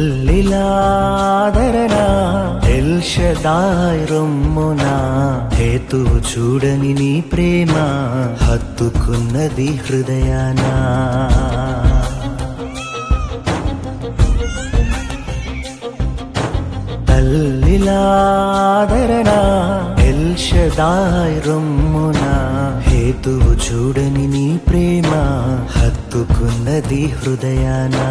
తల్లిలాదరణ ఎల్షదాయ్ రొమ్మున హేతువు చూడని నీ ప్రేమ హత్తుకున్నది హృదయానా తల్లిలాదరణ ఎల్షదాయ్ రొమ్మున హేతువు చూడని నీ ప్రేమ హత్తుకున్నది హృదయానా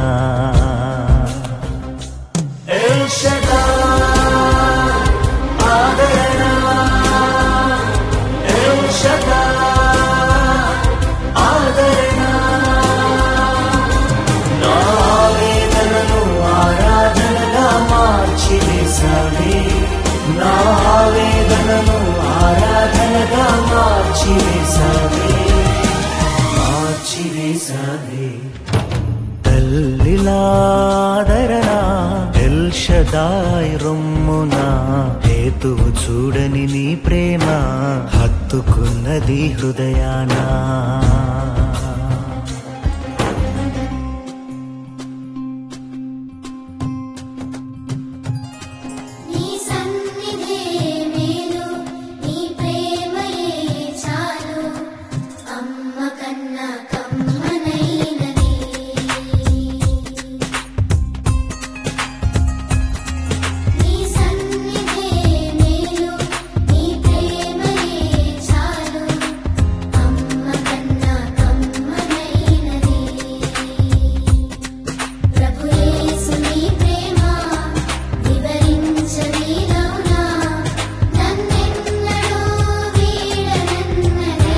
ఎల్షదాయ్ ఆదరణ ఎల్షదాయ్ ఆదరణ నా వేదనను ఆరాధనగా మార్చి వేసావే నా వేదనను ఆరాధనగా మార్చి వేసావే మార్చి వేసావే తల్లిలాదరణ ఎల్షదాయ్ రొమ్మున హేతువు చూడని నీ ప్రేమ హత్తుకున్నది హృదయానా నీ సన్నిధే మేలు నీ ప్రేమయే చాలు అమ్మ కన్నా కమ్మనైనది నీ సన్నిధే మేలు నీ ప్రేమయే చాలు అమ్మ కన్నా కమ్మనైనది ప్రభు యేసు నీ ప్రేమ వివరించనీలౌనా నన్నెన్నడూ వీడనన్నది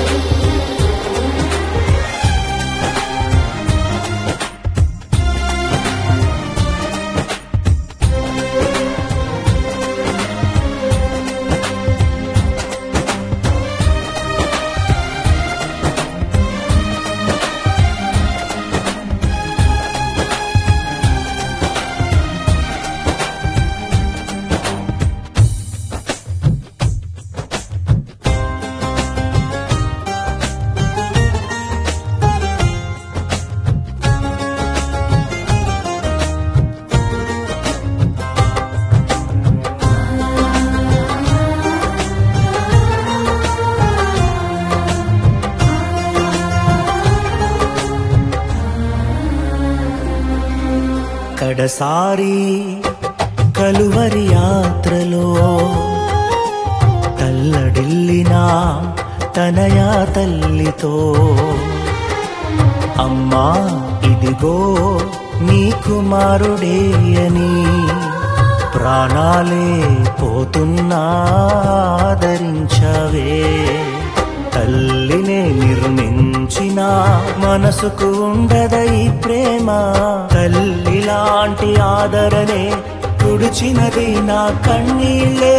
కడసారి కలువరి యాత్రలో తల్లడిల్లిన తనయా తల్లితో అమ్మా ఇదిగో నీ కుమారుడే అని ప్రాణాలే పోతున్నా ఆదరించవే తల్లినే నిర్మించిన మనసుకు ఉండదై ప్రేమ తల్లి లాంటి ఆదరణే తుడిచినది నా కన్నీళ్ళే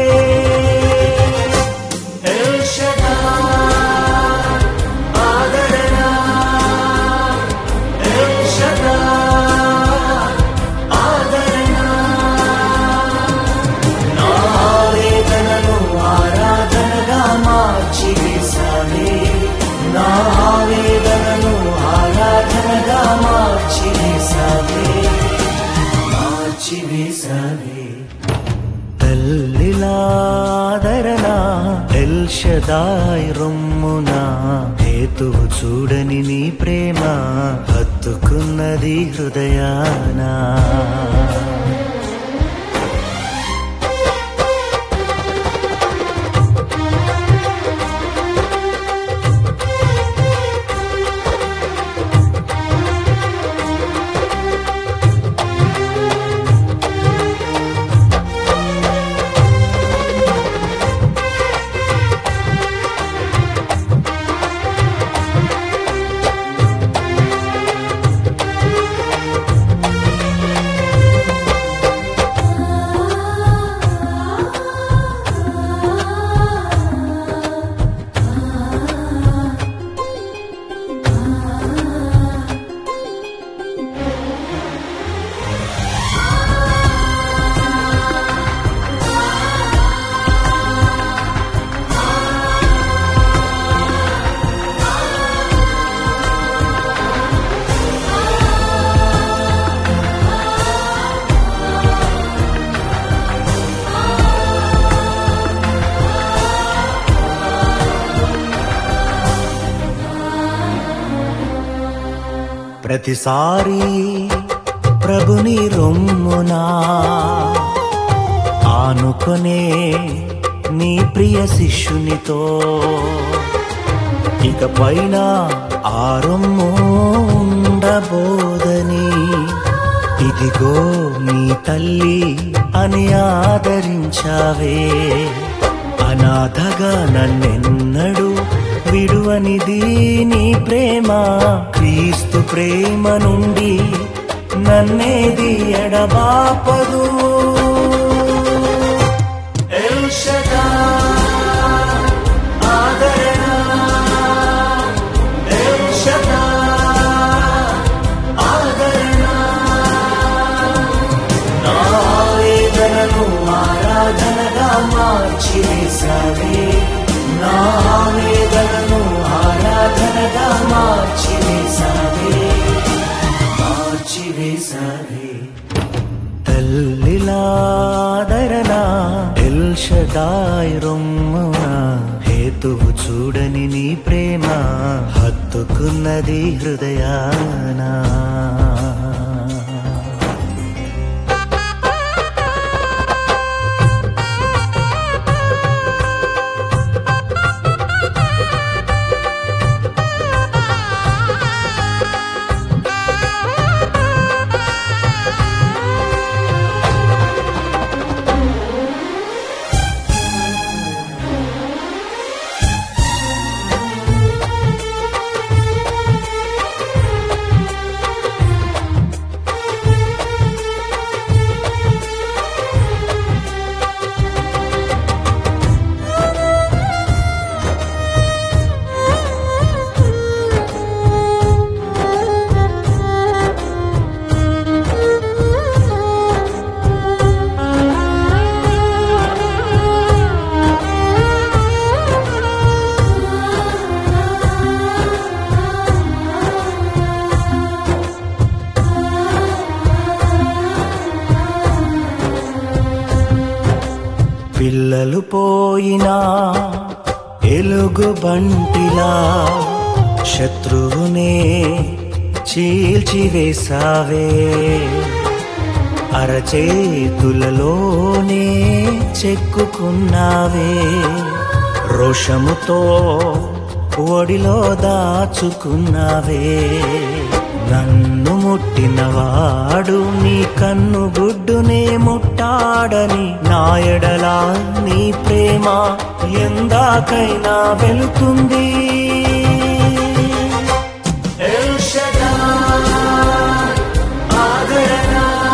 ఎల్ షదాయ్ ఆదరణ ఎల్ షదాయ్ ఆదరణ నా వేదనను ఆరాధనగా మార్చి వేసావే నా వేదనను ఆరాధనగా మార్చి వేసావే మార్చి వేసావే తల్లిలాదరణ ఎల్షదాయ్ రొమ్మున హేతువు చూడని నీ ప్రేమ హత్తుకున్నది హృదయానా ప్రతిసారి ప్రభుని రొమ్మునా ఆనుకొనే నీ ప్రియ శిష్యునితో ఇక పైన ఆరొమ్ము ఉండబోదని ఇదిగో నీ తల్లి అని ఆదరించావే అనాథగా నన్నెన్నడు విడువనిది నీ ప్రేమ క్రీస్తు ప్రేమ నుండి నన్నేది ఎడబాపదు ఎల్ షదాయ్ ఆదరణ ఎల్ షదాయ్ ఆదరణ నా వేదనను ఆరాధనగా మార్చివేశావే నా వేదనను ఆరాధనగా మార్చివేశావే మార్చివేశావే తల్లిలాదరణ ఎల్షదాయ్ రొమ్మున హేతువు చూడని నీ ప్రేమ హత్తుకున్నది హృదయానా పిల్లలు పోయినా ఎలుగు బంటిలా శత్రువునే చీల్చివేశావే అరచేతులలోనే చెక్కుకున్నావే రోషముతో ఒడిలో దాచుకున్నావే నన్ను ముట్టినవాడు నీ కన్ను గుడ్డునే ముట్టాడని నాయడలా నీ ప్రేమ ఎందాకైనా వెళుతుంది ఎల్ షదాయ్ ఆదరణ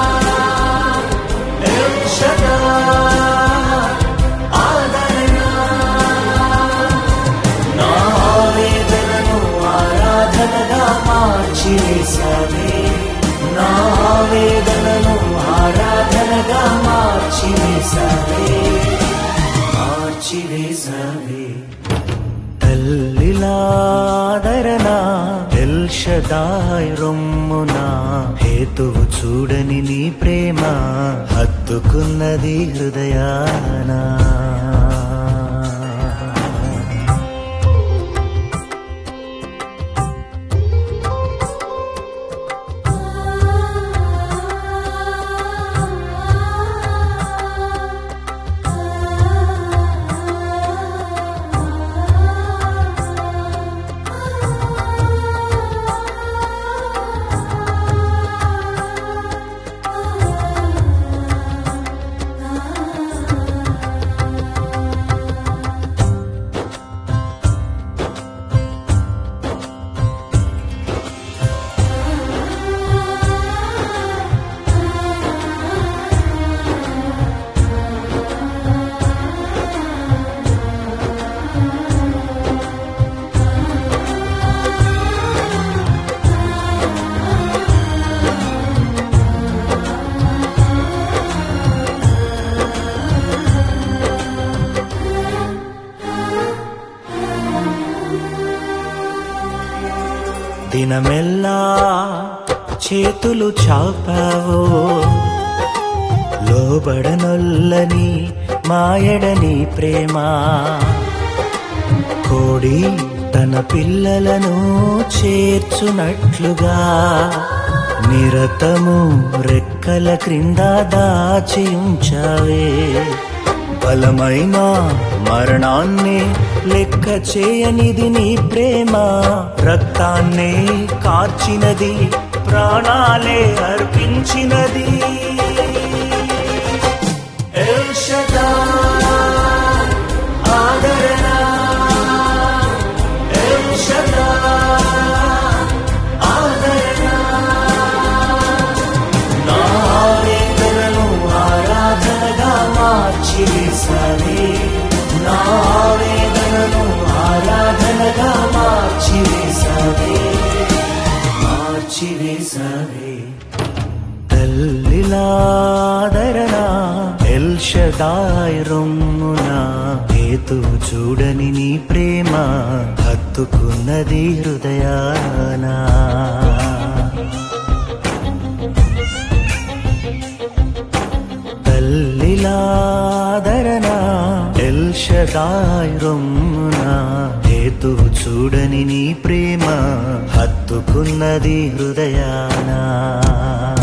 ఎల్ షదాయ్ ఆదరణ నా వేదనను ఆరాధనగా మార్చివేశావే నా వేదనను ఆరాధనగా మార్చివేశావే మార్చివేశావే తల్లిలాదరణ ఎల్షదాయ్ రొమ్మున హేతువు చూడని నీ ప్రేమ హత్తుకున్నది హృదయానా దినమెల్లా చేతులు చాపావో లోబడనొల్లని మాయడని ప్రేమ కోడి తన పిల్లలను చేర్చునట్లుగా నిరతము రెక్కల క్రింద దాచి ఉంచావే బలమైన మరణాన్ని లెక్క చేయనిది నీ ప్రేమ రక్తాన్నే కార్చినది ప్రాణాలే అర్పించినది ఎల్ షదాయ్ ఆదరణ ఎల్ షదాయ్ ఆదరణ నా ఆవేదనను ఆరాధనగా మార్చివేశావే నా ఆవేదనను ఆరాధనగా మార్చివేశావే మార్చివేశావే తల్లిలాదరణ ఎల్షదాయ్ రొమ్మున హేతు చూడని నీ ప్రేమ హత్తుకున్నది హృదయానా తల్లిలాదరణ ఎల్షదాయ్ రొమ్మున హేతు చూడని నీ ప్రేమ హత్తుకున్నది హృదయానా